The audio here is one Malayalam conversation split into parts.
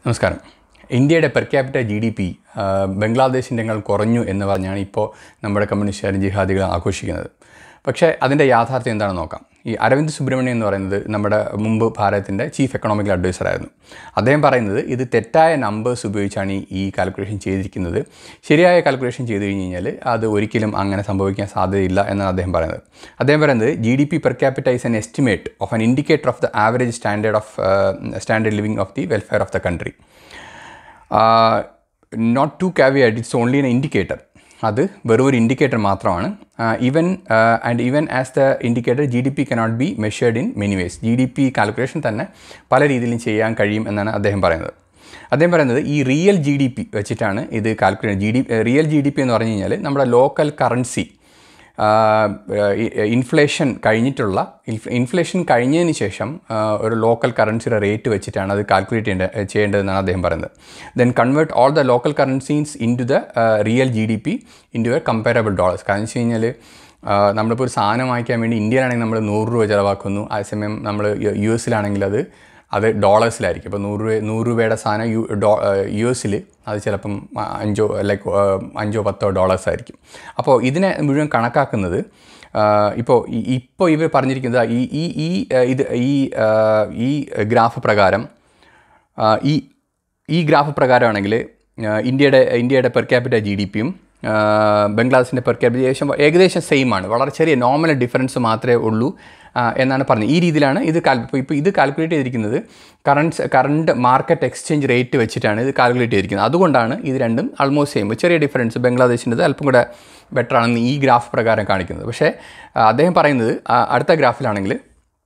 നമസ്കാരം ഇന്ത്യയുടെ per capita G D P ബംഗ്ലാദേശിൻ്റെങ്ങൾ കുറഞ്ഞു എന്ന് പറഞ്ഞാണ് ഇപ്പോൾ നമ്മുടെ കമ്മ്യൂണിസ്റ്റുകാരും ജിഹാദികൾ ആഘോഷിക്കുന്നത് പക്ഷേ അതിൻ്റെ യാഥാർത്ഥ്യം എന്താണെന്ന് നോക്കാം ഈ അരവിന്ദ് സുബ്രഹ്മണ്യം എന്ന് പറയുന്നത് നമ്മുടെ മുമ്പ് ഭാരതത്തിൻ്റെ ചീഫ് എക്കണോമിക്കൽ അഡ്വൈസറായിരുന്നു അദ്ദേഹം പറയുന്നത് ഇത് തെറ്റായ നമ്പേഴ്സ് ഉപയോഗിച്ചാണ് ഈ- ഈ കാൽക്കുലേഷൻ ചെയ്തിരിക്കുന്നത് ശരിയായ കാൽക്കുലേഷൻ ചെയ്ത് കഴിഞ്ഞ് കഴിഞ്ഞാൽ അത് ഒരിക്കലും അങ്ങനെ സംഭവിക്കാൻ സാധ്യതയില്ല എന്നാണ് അദ്ദേഹം പറയുന്നത് അദ്ദേഹം പറയുന്നത് G D P per capita is an estimate of an indicator of the average standard of standard living of the welfare of the country not to കാവിയായിട്ട് ഇറ്റ്സ് ഓൺലി എൻ ഇൻഡിക്കേറ്റർ അത് വെറും ഒരു ഇൻഡിക്കേറ്റർ മാത്രമാണ് even and even as the indicator G D P cannot be measured in many ways G D P calculation തന്നെ പല രീതിയിലും ചെയ്യാൻ കഴിയും എന്നാണ് അദ്ദേഹം പറയുന്നത് അദ്ദേഹം പറയുന്നത് ഈ റിയൽ ജി ഡി പി വെച്ചിട്ടാണ് ഇത് calculate G D real G D P എന്ന് പറഞ്ഞു കഴിഞ്ഞാൽ നമ്മുടെ ലോക്കൽ കറൻസി ഇൻഫ്ലേഷൻ കഴിഞ്ഞിട്ടുള്ള ഇൻഫ്- ഇൻഫ്ലേഷൻ കഴിഞ്ഞതിന് ശേഷം ആ, ഒരു ലോക്കൽ കറൻസിയുടെ റേറ്റ് വെച്ചിട്ടാണ് അത് കാൽക്കുലേറ്റ് ചെയ്യേണ്ട ചെയ്യേണ്ടതെന്നാണ് അദ്ദേഹം പറയുന്നത് then convert all the local currencies into the real G D P into a comparable dollars കാരണം വെച്ച് കഴിഞ്ഞാൽ നമ്മളിപ്പോൾ ഒരു സാധനം വാങ്ങിക്കാൻ വേണ്ടി ഇന്ത്യയിലാണെങ്കിൽ നമ്മൾ നൂറ് രൂപ ചിലവാക്കുന്നു അതേസമയം നമ്മൾ യു എസിലാണെങ്കിൽ അത് അത് ഡോളേഴ്സിലായിരിക്കും ഇപ്പോൾ നൂറ് രൂപ നൂറ് രൂപയുടെ സാധനം യു ഡോ യു എസിൽ അത് ചിലപ്പം അ- അഞ്ചോ ലൈക്ക് അഞ്ചോ പത്തോ ഡോളേഴ്സ് ആയിരിക്കും അപ്പോൾ ഇതിനെ മുഴുവൻ കണക്കാക്കുന്നത് ഇപ്പോൾ ഇപ്പോൾ ഇവർ പറഞ്ഞിരിക്കുന്നത് ഈ ഈ ഈ ആ, ഇത് ഈ ആ, ഈ ഗ്രാഫ് പ്രകാരം ആ, ഈ ഈ ഗ്രാഫ് പ്രകാരമാണെങ്കിൽ ആ, ഇന്ത്യയുടെ ഇന്ത്യയുടെ പെർ ക്യാപിറ്റ ജി ഡി പിയും ബംഗ്ലാദേശിൻ്റെ പെർ ക്യാപിറ്റ ഏകദേശം ഏകദേശം സെയിം ആണ് വളരെ ചെറിയ നോർമൽ ഡിഫറൻസ് മാത്രമേ ഉള്ളൂ ആ, എന്നാണ് പറഞ്ഞത് ഈ രീതിയിലാണ് ഇത് കാൽ ഇപ്പോൾ ഇത് കാൽക്കുലേറ്റ് ചെയ്തിരിക്കുന്നത് കറൻസ് കറണ്ട് മാർക്കറ്റ് എക്സ്ചേഞ്ച് റേറ്റ് വെച്ചിട്ടാണ് ഇത് കാൽക്കുലേറ്റ് ചെയ്തിരിക്കുന്നത് അതുകൊണ്ടാണ് ഇത് രണ്ടും ആൾമോസ്റ്റ് സെയിം ചെറിയ ഡിഫറൻസ് ബംഗ്ലാദേശിൻ്റെത് അല്പം കൂടെ ബെറ്റർ ആണെന്ന് ഈ ഗ്രാഫ് പ്രകാരം കാണിക്കുന്നത് പക്ഷേ ആ, അദ്ദേഹം പറയുന്നത് ആ, അടുത്ത ഗ്രാഫിലാണെങ്കിൽ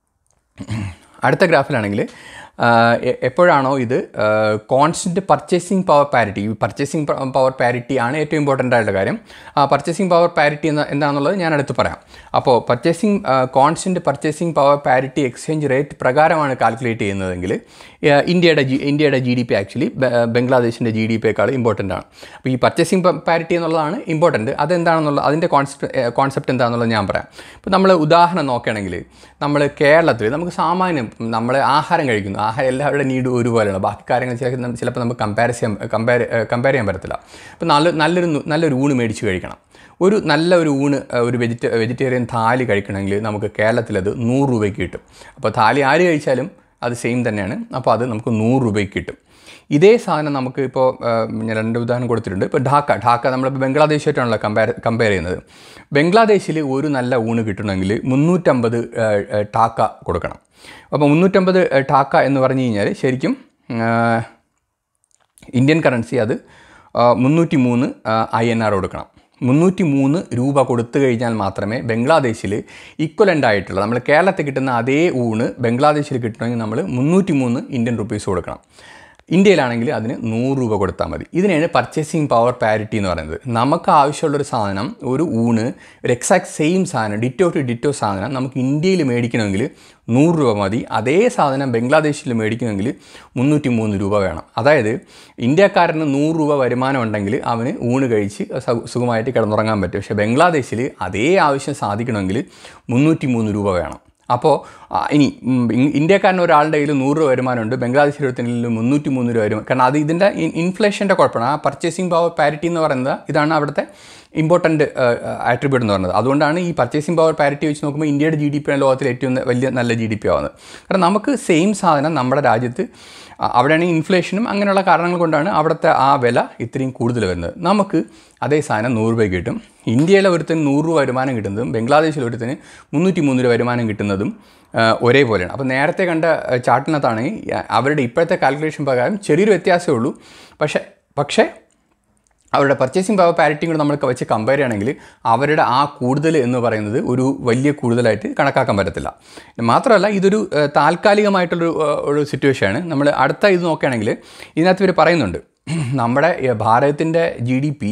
അടുത്ത ഗ്രാഫിലാണെങ്കിൽ എപ്പോഴാണോ ഇത് കോൺസ്റ്റൻറ്റ് പർച്ചേസിങ് പവർ പാരിറ്റി ഈ പർച്ചേസിങ് പവർ പാരിറ്റി ആണ് ഏറ്റവും ഇമ്പോർട്ടൻ്റ് ആയിട്ടുള്ള കാര്യം ആ പർച്ചേസിങ് പവർ പാരിറ്റി എന്ന എന്താണെന്നുള്ളത് ഞാൻ അടുത്ത് പറയാം അപ്പോൾ purchasing constant purchasing power parity exchange rate പ്രകാരമാണ് കാൽക്കുലേറ്റ് ചെയ്യുന്നതെങ്കിൽ ആ, ഇന്ത്യയുടെ ജി ഇന്ത്യയുടെ ജി ഡി പി ആക്ച്വലി ബംഗ്ലാദേശിൻ്റെ ജി ഡി പിയേക്കാൾ ഇമ്പോർട്ടൻ്റ് ആണ് അപ്പോൾ ഈ പർച്ചേസിങ് പാരിറ്റി എന്നുള്ളതാണ് ഇമ്പോർട്ടൻറ്റ് അതെന്താണെന്നുള്ള അതിൻ്റെ കോൺസെപ്റ്റ് കോൺസെപ്റ്റ് എന്താണെന്നുള്ളത് ഞാൻ പറയാം ഇപ്പോൾ നമ്മൾ ഉദാഹരണം നോക്കുകയാണെങ്കിൽ നമ്മൾ കേരളത്തിൽ നമുക്ക് സാമാന്യം നമ്മൾ ആഹാരം കഴിക്കുന്നു ആഹാരം എല്ലാവരുടെ നീഡ് ഒരുപോലെയാണ് ബാക്കി കാര്യങ്ങൾ ചില ചിലപ്പോൾ നമുക്ക് കമ്പയർ ചെയ്യാൻ കമ്പയർ കമ്പയർ ചെയ്യാൻ പറ്റത്തില്ല അപ്പോൾ നല്ല നല്ലൊരു നു- നല്ലൊരു ഊണ് മേടിച്ച് കഴിക്കണം ഒരു നല്ല ഒരു ഊണ് ഏഹ്, ഒരു വെജിറ്റ വെജിറ്റേറിയൻ താലി കഴിക്കണമെങ്കിൽ നമുക്ക് കേരളത്തിലത് നൂറ് രൂപയ്ക്ക് കിട്ടും അപ്പോൾ താലി ആര് കഴിച്ചാലും അത് സെയിം തന്നെയാണ് അപ്പോൾ അത് നമുക്ക് നൂറ് രൂപയ്ക്ക് കിട്ടും ഇതേ സാധനം നമുക്ക് ഇപ്പോൾ ഞാൻ രണ്ട് ഉദാഹരണം കൊടുത്തിട്ടുണ്ട് ഇപ്പോൾ ഢാക്ക ഢാക്ക നമ്മളിപ്പോൾ ബംഗ്ലാദേശായിട്ടാണല്ലോ കമ്പയർ കമ്പയർ ചെയ്യുന്നത് ബംഗ്ലാദേശിൽ ഒരു നല്ല ഊണ് കിട്ടണമെങ്കിൽ മുന്നൂറ്റമ്പത് ഏഹ്, ഏഹ്, ടാക്ക കൊടുക്കണം അപ്പോൾ മുന്നൂറ്റമ്പത് ഏഹ്, ടാക്ക എന്ന് പറഞ്ഞു കഴിഞ്ഞാൽ ശരിക്കും ഏഹ്, ഇന്ത്യൻ കറൻസി അത് മുന്നൂറ്റി മൂന്ന് ഐ എൻ ആർ കൊടുക്കണം മുന്നൂറ്റി മൂന്ന് രൂപ കൊടുത്തു കഴിഞ്ഞാൽ മാത്രമേ ബംഗ്ലാദേശിൽ ഇക്വലൻ്റ് ആയിട്ടുള്ള നമ്മൾ കേരളത്തിൽ കിട്ടുന്ന അതേ ഊണ് ബംഗ്ലാദേശിൽ കിട്ടണമെങ്കിൽ നമ്മൾ മുന്നൂറ്റി മൂന്ന് ഇന്ത്യൻ റുപ്പീസ് കൊടുക്കണം ഇന്ത്യയിലാണെങ്കിൽ അതിന് നൂറ് രൂപ കൊടുത്താൽ മതി ഇതിനെയാണ് പർച്ചേസിങ് പവർ പാരിറ്റി എന്ന് പറയുന്നത് നമുക്ക് ആവശ്യമുള്ളൊരു സാധനം ഒരു ഊണ് ഒരു എക്സാക്ട് സെയിം സാധനം ഡിറ്റോ ടു ഡിറ്റോ സാധനം നമുക്ക് ഇന്ത്യയിൽ മേടിക്കണമെങ്കിൽ നൂറ് രൂപ മതി അതേ സാധനം ബംഗ്ലാദേശിൽ മേടിക്കണമെങ്കിൽ മുന്നൂറ്റി മൂന്ന് രൂപ വേണം അതായത് ഇന്ത്യക്കാരന് നൂറ് രൂപ വരുമാനം ഉണ്ടെങ്കിൽ അവന് ഊണ് കഴിച്ച് സു- സുഖമായിട്ട് കിടന്നുറങ്ങാൻ പറ്റും പക്ഷേ ബംഗ്ലാദേശിൽ അതേ ആവശ്യം സാധിക്കണമെങ്കിൽ മുന്നൂറ്റി മൂന്ന് രൂപ വേണം അപ്പോൾ ആ, ഇനി ഉം, ഇ- ഇന്ത്യക്കാരൻ ഒരാളുടെ കയ്യിൽ നൂറ് രൂപ വരുമാനമുണ്ട് ബംഗ്ലാദേശിൽ ഒരുത്തനിൽ മുന്നൂറ്റി മൂന്ന് രൂപ വരും കാരണം അത് ഇതിൻ്റെ ഇൻഫ്ലേഷൻ്റെ കുഴപ്പമാണ് ആ പർച്ചേസിംഗ് പവർ പാരിറ്റി എന്ന് പറയുന്നത് ഇതാണ് അവിടുത്തെ ഇമ്പോർട്ടൻറ്റ് ആട്രിബ്യൂട്ട് എന്ന് പറയുന്നത് അതുകൊണ്ടാണ് ഈ പർച്ചേസിംഗ് പവർ പാരിറ്റി വെച്ച് നോക്കുമ്പോൾ ഇന്ത്യയുടെ ജി ഡി പി ആണ് ലോകത്തിലെ ഏറ്റവും ന- വലിയ നല്ല ജി ഡി പി ആവുന്നത് കാരണം നമുക്ക് സെയിം സാധനം നമ്മുടെ രാജ്യത്ത് ആ, അവിടെയാണെങ്കിൽ ഇൻഫ്ലേഷനും അങ്ങനെയുള്ള കാരണങ്ങൾ കൊണ്ടാണ് അവിടുത്തെ ആ വില ഇത്രയും കൂടുതൽ വരുന്നത് നമുക്ക് അതേ സാധനം നൂറ് രൂപയ്ക്ക് കിട്ടും ഇന്ത്യയിലെ ഒരുത്തിന് നൂറ് രൂപ വരുമാനം കിട്ടുന്നതും ബംഗ്ലാദേശിൽ ഒരുത്തിന് മുന്നൂറ്റി മൂന്ന് രൂപ വരുമാനം കിട്ടുന്നതും ആ, ഒരേപോലെയാണ് അപ്പോൾ നേരത്തെ കണ്ട ആ, ചാർട്ടിനകത്താണെങ്കിൽ ആ, അവരുടെ ഇപ്പോഴത്തെ കാൽക്കുലേഷൻ പ്രകാരം ചെറിയൊരു വ്യത്യാസമേ ഉള്ളൂ പക്ഷേ പക്ഷേ അവരുടെ പർച്ചേസിംഗ് പവർ പാരിറ്റിയും കൂടെ നമ്മൾ വെച്ച് കമ്പയർ ചെയ്യുകയാണെങ്കിൽ അവരുടെ ആ കൂടുതൽ എന്ന് പറയുന്നത് ഒരു വലിയ കൂടുതലായിട്ട് കണക്കാക്കാൻ പറ്റത്തില്ല മാത്രമല്ല ഇതൊരു ഏഹ്, താൽക്കാലികമായിട്ടുള്ളൊരു ഏഹ്, ഒരു സിറ്റുവേഷനാണ് നമ്മൾ അടുത്ത ഇത് നോക്കുകയാണെങ്കിൽ ഇതിനകത്ത് ഇവർ പറയുന്നുണ്ട് നമ്മുടെ ഏഹ്, ഭാരതത്തിൻ്റെ ജി ഡി പി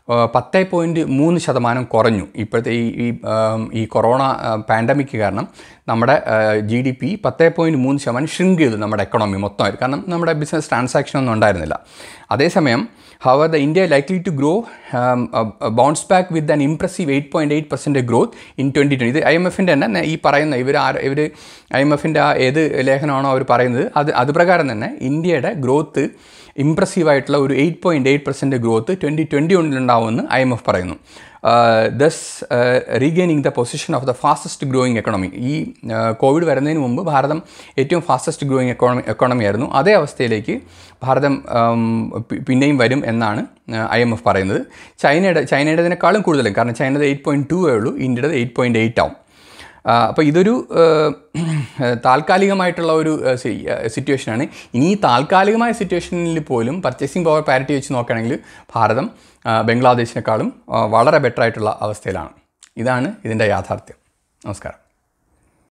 പത്ത് പോയിൻറ്റ് മൂന്ന് ശതമാനം കുറഞ്ഞു ഇപ്പോഴത്തെ ഈ ഈ ആം, ഈ കൊറോണ പാൻഡമിക് കാരണം നമ്മുടെ ജി ഡി പി പത്ത് പോയിൻറ്റ് മൂന്ന് ശതമാനം ഷ്രിങ്ക് ചെയ്തു നമ്മുടെ എക്കണോമി മൊത്തമായിട്ട് കാരണം നമ്മുടെ ബിസിനസ് ട്രാൻസാക്ഷൻ ഒന്നും ഉണ്ടായിരുന്നില്ല അതേസമയം however the India likely to grow bounce back with an impressive eight point eight percent growth in twenty twenty ഇത് ഐ എം എഫിൻ്റെ തന്നെ ഈ പറയുന്ന ഇവർ ഇവർ ഐ എം എഫിൻ്റെ ആ ഏത് ലേഖനമാണോ അവർ പറയുന്നത് അത് അത് പ്രകാരം തന്നെ ഇന്ത്യയുടെ ഗ്രോത്ത് ഇംപ്രസീവ് ആയിട്ടുള്ള ഒരു eight point eight percent growth twenty twenty ഒന്നിലുണ്ടാവുമെന്ന് ഐ എം എഫ് പറയുന്നു thus regaining the position of the fastest growing economy ഈ കോവിഡ് വരുന്നതിന് മുമ്പ് ഭാരതം ഏറ്റവും ഫാസ്റ്റസ്റ്റ് ഗ്രോയിങ് എക്കോണമി എക്കോണമി ആയിരുന്നു അതേ അവസ്ഥയിലേക്ക് ഭാരതം ഉം, പി- പിന്നെയും വരും എന്നാണ് ഐ എം എഫ് പറയുന്നത് ചൈനയുടെ ചൈനയുടേതിനേക്കാളും കൂടുതലും കാരണം ചൈനയുടെ എയ്റ്റ് പോയിൻറ്റ് ടു ഉള്ളൂ ഇന്ത്യയുടെ എയ്റ്റ് പോയിൻറ്റ് എയ്റ്റ് ആവും അപ്പോൾ ഇതൊരു ആ, താൽക്കാലികമായിട്ടുള്ള ഒരു സിറ്റുവേഷനാണ് ഇനി ഈ താൽക്കാലികമായ സിറ്റുവേഷനിൽ പോലും പർച്ചേസിംഗ് പവർ പാരിറ്റി വെച്ച് നോക്കുകയാണെങ്കിൽ ഭാരതം ആ, ബംഗ്ലാദേശിനേക്കാളും ആ, വളരെ ബെറ്റർ ആയിട്ടുള്ള അവസ്ഥയിലാണ് ഇതാണ് ഇതിൻ്റെ യാഥാർത്ഥ്യം നമസ്കാരം